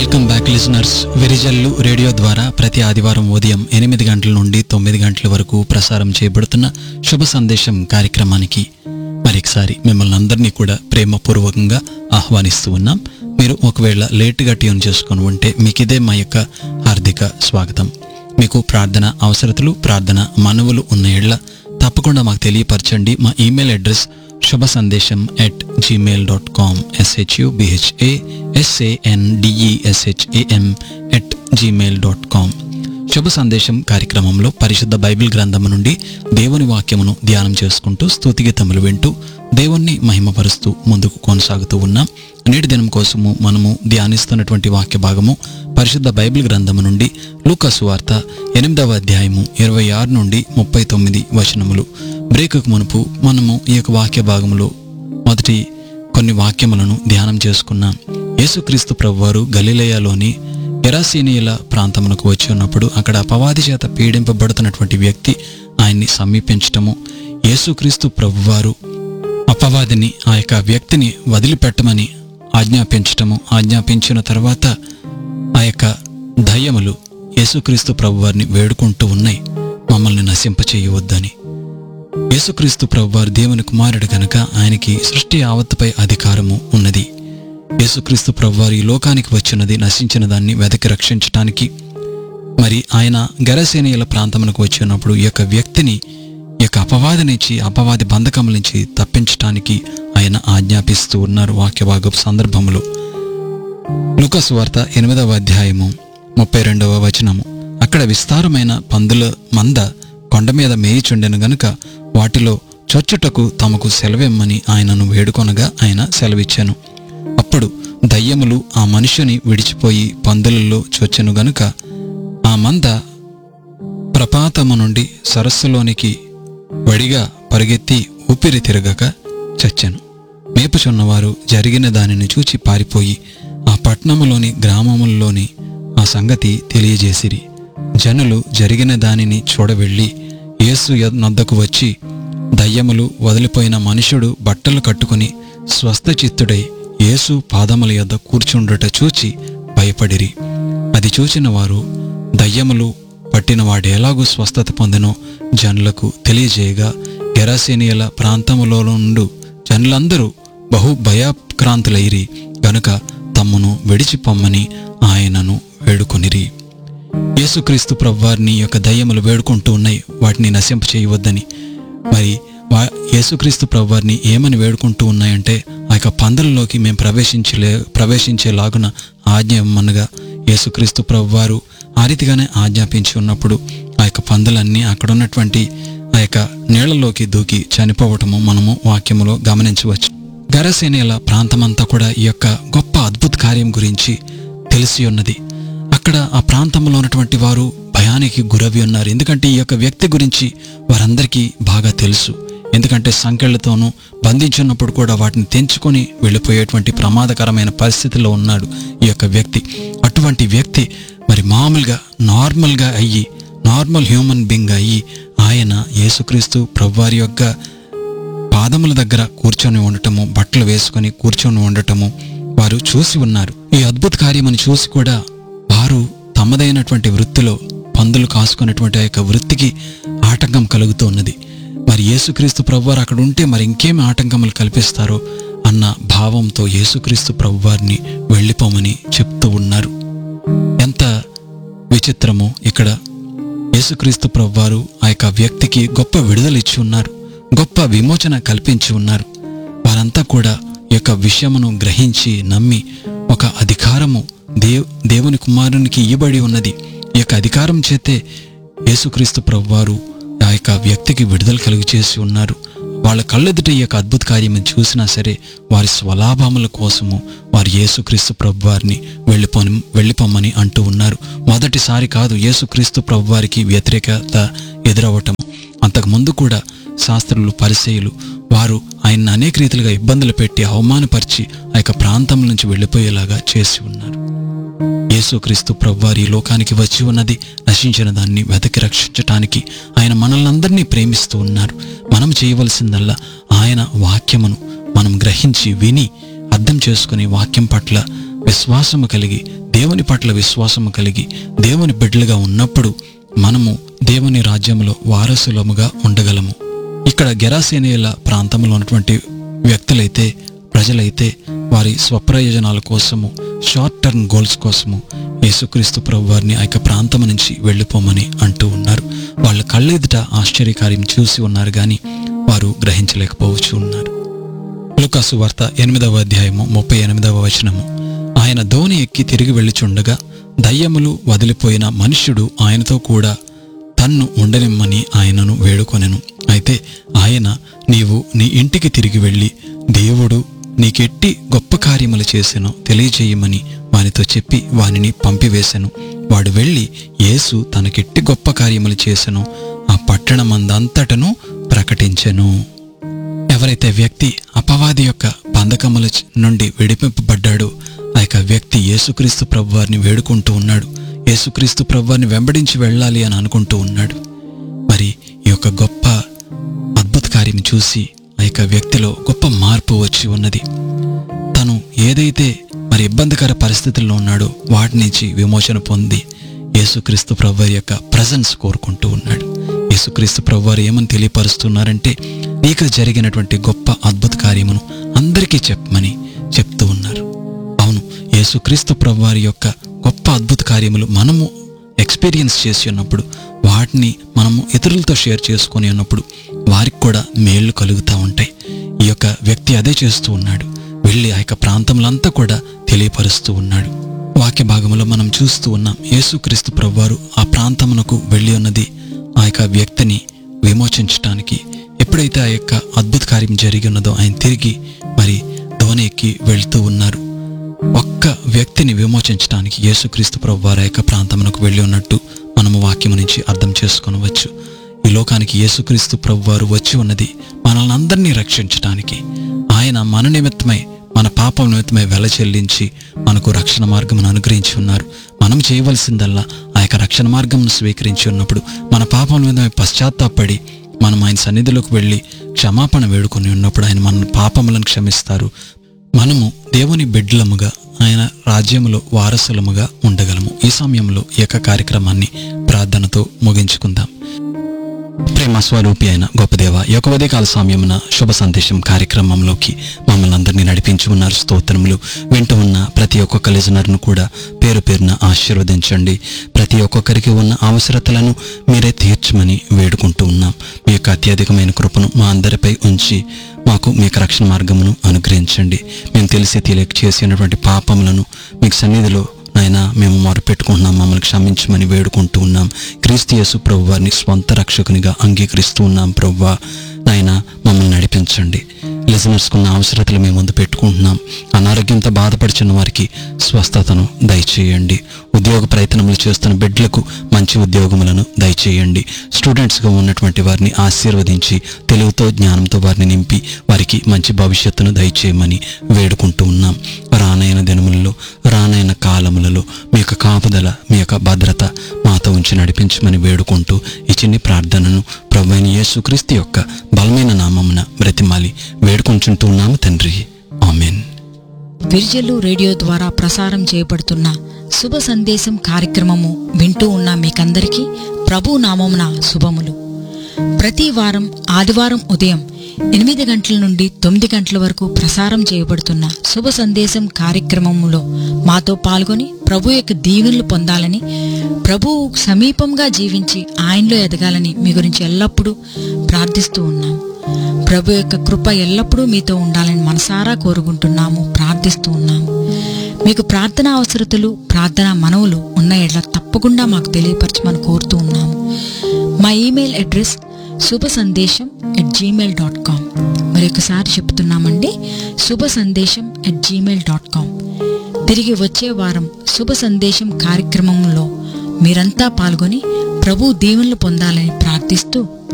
welcome back listeners వెరిజల్లు radio ద్వారా ప్రతి ఆదివారం ఉదయం ఎనిమిది గంటల నుండి తొమ్మిది గంటల వరకు ప్రసారం చేయబడుతున్న శుభ సందేశం కార్యక్రమానికి మరొకసారి మిమ్మల్ని అందరినీ కూడా ప్రేమపూర్వకంగా ఆహ్వానిస్తూ ఉన్నాం మీరు ఒకవేళ లేటుగా ట్యూన్ చేసుకొని ఉంటే మీకు ఇదే మా యొక్క హార్దిక స్వాగతం మీకు ప్రార్థన అవసరతలు ప్రార్థన మనవులు ఉన్న ఎడ్ల తప్పకుండా మాకు తెలియపరచండి మా ఈమెయిల్ అడ్రస్ శుభ సందేశం at Gmail dot com SHU బిహెచ్ఏ ఎస్ఏఎన్డిఈఎస్హెచ్ఏఎం at Gmail dot com శుభ సందేశం కార్యక్రమంలో పరిశుద్ధ బైబిల్ గ్రంథము నుండి దేవుని వాక్యమును ధ్యానం చేసుకుంటూ స్తుతిగీతములు వింటూ దేవుణ్ణి మహిమపరుస్తూ ముందుకు కొనసాగుతూ ఉన్నాం నేటి దినం కోసము మనము ధ్యానిస్తున్నటువంటి వాక్య భాగము పరిశుద్ధ బైబిల్ గ్రంథము నుండి లూకాసు వార్త ఎనిమిదవ అధ్యాయము ఇరవై ఆరు నుండి ముప్పై తొమ్మిది వచనములు బ్రేకుకు మునుపు మనము ఈ యొక్క వాక్య భాగములో మొదటి కొన్ని వాక్యములను ధ్యానం చేసుకున్నాం యేసుక్రీస్తు ప్రభువారు గలిలయలోని గెరాసీనియల ప్రాంతమునకు వచ్చి ఉన్నప్పుడు అక్కడ అపవాది చేత పీడింపబడుతున్నటువంటి వ్యక్తి ఆయన్ని సమీపించటము యేసుక్రీస్తు ప్రభువారు అపవాదిని ఆ యొక్క వ్యక్తిని వదిలిపెట్టమని ఆజ్ఞాపించటము ఆజ్ఞాపించిన తర్వాత ఆ యొక్క దయ్యములు యేసుక్రీస్తు ప్రభువారిని వేడుకుంటూ ఉన్నాయి మమ్మల్ని నశింపచేయవద్దని యేసుక్రీస్తు ప్రభువారు దేవుని కుమారుడు కనుక ఆయనకి సృష్టి ఆవత్తుపై అధికారము ఉన్నది యేసుక్రీస్తు ప్రభువారు ఈ లోకానికి వచ్చినది నశించిన దాన్ని వెదకి రక్షించటానికి మరి ఆయన గరసేనీయుల ప్రాంతమునకు వచ్చినప్పుడు ఈ యొక్క వ్యక్తిని ఈ యొక్క అపవాది నుంచి అపవాది బంధకముల నుంచి తప్పించటానికి ఆయన ఆజ్ఞాపిస్తూ ఉన్నారు వాక్యభాగపు సందర్భములో లూకాసు వార్త ఎనిమిదవ అధ్యాయము ముప్పై రెండవ వచనము అక్కడ విస్తారమైన పందుల మంద కొండ మీద మేయిచుండెను గనుక వాటిలో చొచ్చుటకు తమకు సెలవిమ్మని ఆయనను వేడుకొనగా ఆయన సెలవిచ్చాను అప్పుడు దయ్యములు ఆ మనుషుని విడిచిపోయి పందులలో చొచ్చెను గనుక ఆ మంద ప్రపాతము నుండి సరస్సులోనికి వడిగా పరిగెత్తి ఊపిరి తిరగక చచ్చెను మేపుచున్నవారు జరిగిన దానిని చూచి పారిపోయి ఆ పట్టణములోని గ్రామముల్లోని ఆ సంగతి తెలియజేసిరి జనులు జరిగిన దానిని చూడవెళ్ళి యేసు యొద్- నొద్దకు వచ్చి దయ్యములు వదిలిపోయిన మనుషుడు బట్టలు కట్టుకుని స్వస్థచిత్తుడై యేసు పాదముల యొద్ద కూర్చుండుట చూచి భయపడిరి అది చూచిన వారు దయ్యములు పట్టిన వాడు ఎలాగూ స్వస్థత పొందెనో జనులకు తెలియజేయగా గెరాసేనియల ప్రాంతములో నుండు జనులందరూ బహు భయాక్రాంతులైరి గనుక తమ్మును విడిచిపొమ్మని ఆయనను వేడుకొనిరి యేసుక్రీస్తు ప్రభువారిని ఈ యొక్క దయ్యములు వేడుకుంటూ ఉన్నాయి వాటిని నశింప చేయవద్దని మరి వా- యేసుక్రీస్తు ప్రభువారిని ఏమని వేడుకుంటూ ఉన్నాయంటే ఆ యొక్క పందులలోకి మేము ప్రవేశించలే ప్రవేశించేలాగున ఆజ్ఞ ఇమ్మనగా యేసుక్రీస్తు ప్రభువారు ఆ రీతిగానే ఆజ్ఞాపించి ఉన్నప్పుడు ఆ యొక్క పందులన్నీ అక్కడ ఉన్నటువంటి ఆ యొక్క నీళ్లలోకి దూకి చనిపోవటము మనము వాక్యములో గమనించవచ్చు గరసేనేల ప్రాంతమంతా కూడా ఈ యొక్క గొప్ప అద్భుత కార్యం గురించి తెలిసి ఉన్నది అక్కడ ఆ ప్రాంతంలో ఉన్నటువంటి వారు భయానికి గురవి ఉన్నారు ఎందుకంటే ఈ యొక్క వ్యక్తి గురించి వారందరికీ బాగా తెలుసు ఎందుకంటే సంకెళ్లతోనూ బంధించున్నప్పుడు కూడా వాటిని తెంచుకొని వెళ్ళిపోయేటువంటి ప్రమాదకరమైన పరిస్థితిలో ఉన్నాడు ఈ యొక్క వ్యక్తి అటువంటి వ్యక్తి మరి మామూలుగా నార్మల్గా అయ్యి నార్మల్ హ్యూమన్ బీయింగ్ అయ్యి ఆయన యేసుక్రీస్తు ప్రభువారి యొక్క పాదముల దగ్గర కూర్చొని ఉండటము బట్టలు వేసుకొని కూర్చొని ఉండటము వారు చూసి ఉన్నారు ఈ అద్భుత కార్యమని చూసి కూడా వారు తమదైనటువంటి వృత్తిలో పందులు కాసుకున్నటువంటి ఆ యొక్క వృత్తికి ఆటంకం కలుగుతూ ఉన్నది మరి యేసుక్రీస్తు ప్రభువారు అక్కడ ఉంటే మరి ఇంకేమి ఆటంకములు కల్పిస్తారో అన్న భావంతో యేసుక్రీస్తు ప్రభువారిని వెళ్ళిపోమని చెప్తూ ఉన్నారు ఎంత విచిత్రమో ఇక్కడ యేసుక్రీస్తు ప్రభువారు ఆ యొక్క వ్యక్తికి గొప్ప విడుదల ఇచ్చి ఉన్నారు గొప్ప విమోచన కల్పించి ఉన్నారు వారంతా కూడా ఈ యొక్క విషయమును గ్రహించి నమ్మి ఒక అధికారము దేవ్ దేవుని కుమారునికి ఇవ్వబడి ఉన్నది ఈ యొక్క అధికారం చేతే యేసుక్రీస్తు ప్రభువారు ఆ యొక్క వ్యక్తికి విడుదల కలుగు చేసి ఉన్నారు వాళ్ళ కళ్ళెదుట ఈ యొక్క అద్భుత కార్యం చూసినా సరే వారి స్వలాభముల కోసము వారు యేసుక్రీస్తు ప్రభువారిని వెళ్ళిపోని వెళ్ళిపోమని అంటూ ఉన్నారు మొదటిసారి కాదు యేసుక్రీస్తు ప్రభువారికి వ్యతిరేకత ఎదురవ్వటం అంతకు ముందు కూడా శాస్త్రులు పరిచయులు వారు ఆయన్ని అనేక రీతిలుగా ఇబ్బందులు పెట్టి అవమానపరిచి ఆ యొక్క ప్రాంతం నుంచి వెళ్ళిపోయేలాగా చేసి ఉన్నారు యేసుక్రీస్తు ప్రభువారి ఈ లోకానికి వచ్చి ఉన్నది నశించిన దాన్ని వెతకి రక్షించటానికి ఆయన మనల్ని అందరినీ ప్రేమిస్తూ ఉన్నారు మనం చేయవలసిందల్లా ఆయన వాక్యమును మనం గ్రహించి విని అర్థం చేసుకుని వాక్యం పట్ల విశ్వాసము కలిగి దేవుని పట్ల విశ్వాసము కలిగి దేవుని బిడ్డలుగా ఉన్నప్పుడు మనము దేవుని రాజ్యంలో వారసులముగా ఉండగలము ఇక్కడ గెరాసేనియల ప్రాంతంలో ఉన్నటువంటి వ్యక్తులైతే ప్రజలైతే వారి స్వప్రయోజనాల కోసము షార్ట్ టర్మ్ గోల్స్ కోసము యేసుక్రీస్తు ప్రభు వారిని ఆ యొక్క ప్రాంతం నుంచి వెళ్ళిపోమని అంటూ ఉన్నారు వాళ్ళ కళ్ళెదుట ఆశ్చర్యకార్యం చూసి ఉన్నారు కానీ వారు గ్రహించలేకపోవచ్చు ఉన్నారు లూకాసు వార్త ఎనిమిదవ అధ్యాయము ముప్పై ఎనిమిదవ వచనము ఆయన ధోని ఎక్కి తిరిగి వెళ్ళిచుండగా దయ్యములు వదిలిపోయిన మనుష్యుడు ఆయనతో కూడా తన్ను ఉండనిమ్మని ఆయనను వేడుకొనెను అయితే ఆయన నీవు నీ ఇంటికి తిరిగి వెళ్ళి దేవుడు నీకెట్టి గొప్ప కార్యములు చేసెను తెలియజేయమని వానితో చెప్పి వానిని పంపివేశెను వాడు వెళ్ళి యేసు తనకెట్టి గొప్ప కార్యములు చేసెను ఆ పట్టణమందంతటను ప్రకటించెను ఎవరైతే వ్యక్తి అపవాది యొక్క బంధకముల చ- నుండి విడిపింపబడ్డాడో ఆ యొక్క వ్యక్తి యేసుక్రీస్తు ప్రభువారిని వేడుకుంటూ ఉన్నాడు యేసుక్రీస్తు ప్రభువారిని వెంబడించి వెళ్ళాలి అని అనుకుంటూ ఉన్నాడు మరి ఈ యొక్క గొప్ప అద్భుత కార్యం చూసి ఆ యొక్క వ్యక్తిలో గొప్ప మార్పు వచ్చి ఉన్నది తను ఏదైతే మరి ఇబ్బందికర పరిస్థితుల్లో ఉన్నాడో వాటి నుంచి విమోచన పొంది యేసుక్రీస్తు ప్రభువారి యొక్క ప్రజెన్స్ కోరుకుంటూ ఉన్నాడు యేసుక్రీస్తు ప్రభువారు ఏమని తెలియపరుస్తున్నారంటే నీకు జరిగినటువంటి గొప్ప అద్భుత కార్యమును అందరికీ చెప్పమని చెప్తూ ఉన్నారు అవును యేసుక్రీస్తు ప్రభువారి యొక్క గొప్ప అద్భుత కార్యములు మనము ఎక్స్పీరియన్స్ చేసి ఉన్నప్పుడు వాటిని మనము ఇతరులతో షేర్ చేసుకొని ఉన్నప్పుడు వారికి కూడా మేళ్లు కలుగుతూ ఉంటాయి ఈ యొక్క వ్యక్తి అదే చేస్తూ ఉన్నాడు వెళ్ళి ఆ యొక్క ప్రాంతములంతా కూడా తెలియపరుస్తూ ఉన్నాడు వాక్య భాగంలో మనం చూస్తూ ఉన్నాం యేసుక్రీస్తు ప్రభువారు ఆ ప్రాంతమునకు వెళ్ళి ఉన్నది ఆ యొక్క వ్యక్తిని విమోచించటానికి ఎప్పుడైతే ఆ యొక్క అద్భుత కార్యం జరిగి ఉన్నదో ఆయన తిరిగి మరి ధోని ఎక్కి వెళ్తూ ఉన్నారు ఒక్క వ్యక్తిని విమోచించడానికి యేసుక్రీస్తు ప్రభు వారి యొక్క ప్రాంతమునకు వెళ్ళి ఉన్నట్టు మనము వాక్యము నుంచి అర్థం చేసుకొనవచ్చు ఈ లోకానికి యేసుక్రీస్తు ప్రభు వారు వచ్చి ఉన్నది మనల్ని అందరినీ రక్షించటానికి ఆయన మన నిమిత్తమై మన పాపం నిమిత్తమై వెల చెల్లించి మనకు రక్షణ మార్గమును అనుగ్రహించి ఉన్నారు మనం చేయవలసిందల్లా ఆ యొక్క రక్షణ మార్గమును స్వీకరించి ఉన్నప్పుడు మన పాపం నిమిత్తమై పశ్చాత్తాపడి మనం ఆయన సన్నిధిలోకి వెళ్ళి క్షమాపణ వేడుకొని ఉన్నప్పుడు ఆయన మన పాపములను క్షమిస్తారు మనము దేవుని బిడ్డలముగా ఆయన రాజ్యములో వారసులముగా ఉండగలము ఈ సమయంలో ఈ యొక్క కార్యక్రమాన్ని ప్రార్థనతో ముగించుకుందాం ప్రేమ స్వరూపి అయిన గొప్పదేవ ఈ యొక్క ఉదయకాల సమయమున శుభ సందేశం కార్యక్రమంలోకి మమ్మల్ని అందరినీ నడిపించి ఉన్నారు స్తోత్రములు వింటూ ఉన్న ప్రతి ఒక్కొక్క లిజనర్ను కూడా పేరు పేరున ఆశీర్వదించండి ప్రతి ఒక్కొక్కరికి ఉన్న అవసరతలను మీరే తీర్చమని వేడుకుంటూ ఉన్నాం మీ యొక్క అత్యధికమైన కృపను మా అందరిపై ఉంచి మాకు మీ యొక్క రక్షణ మార్గమును అనుగ్రహించండి మేము తెలిసి తెలియక చేసినటువంటి పాపములను మీకు సన్నిధిలో నాయన మేము మొరపెట్టుకుంటున్నాం మమ్మల్ని క్షమించమని వేడుకుంటూ ఉన్నాం క్రీస్తు యేసు ప్రభు వారిని స్వంత రక్షకునిగా అంగీకరిస్తూ ఉన్నాం ప్రభు నాయన మమ్మల్ని నడిపించండి లిజనర్స్కున్న అవసరతలు మేము ముందు పెట్టుకుంటున్నాం అనారోగ్యంతో బాధపడుచున్న వారికి స్వస్థతను దయచేయండి ఉద్యోగ ప్రయత్నములు చేస్తున్న బిడ్డలకు మంచి ఉద్యోగములను దయచేయండి స్టూడెంట్స్గా ఉన్నటువంటి వారిని ఆశీర్వదించి తెలివితో జ్ఞానంతో వారిని నింపి వారికి మంచి భవిష్యత్తును దయచేయమని వేడుకుంటూ ఉన్నాం రానైన దినములలో రానైన కాలములలో మీ యొక్క కాపుదల మీ యొక్క భద్రత మాతో ఉంచి నడిపించమని వేడుకుంటూ ఈ చిన్ని ప్రార్థనను ప్రభు అయిన యేసుక్రీస్తు యొక్క బలమైన నామమున బ్రతిమాలి వేడుకుంటుంటూ ఉన్నాము తండ్రి ఆమెన్ విర్జలు రేడియో ద్వారా ప్రసారం చేయబడుతున్న శుభ సందేశం కార్యక్రమము వింటూ ఉన్న మీకందరికీ ప్రభు నామమున శుభములు ప్రతి వారం ఆదివారం ఉదయం ఎనిమిది గంటల నుండి తొమ్మిది గంటల వరకు ప్రసారం చేయబడుతున్న శుభ సందేశం కార్యక్రమములో మాతో పాల్గొని ప్రభు యొక్క దీవెనలు పొందాలని ప్రభువు సమీపంగా జీవించి ఆయనలో ఎదగాలని మీ గురించి ఎల్లప్పుడూ ప్రార్థిస్తూ ఉన్నాం ప్రభు యొక్క కృప ఎల్లప్పుడూ మీతో ఉండాలని మనసారా కోరుకుంటున్నాము ప్రార్థిస్తూ ఉన్నాము మీకు ప్రార్థన అవసరతలు ప్రార్థన మనవులు ఉన్న ఎడ్ల తప్పకుండా మాకు తెలియపరచమని కోరుతూ ఉన్నాము మా ఈమెయిల్ అడ్రస్ శుభ సందేశం ఎట్ జీమెయిల్ డాట్ కామ్ మరి ఒకసారి చెప్తున్నామండి శుభ సందేశం ఎట్ జీమెయిల్ డాట్ కామ్ తిరిగి వచ్చే వారం శుభ సందేశం కార్యక్రమంలో మీరంతా పాల్గొని ప్రభు దీవెనలు పొందాలని ప్రార్థిస్తూ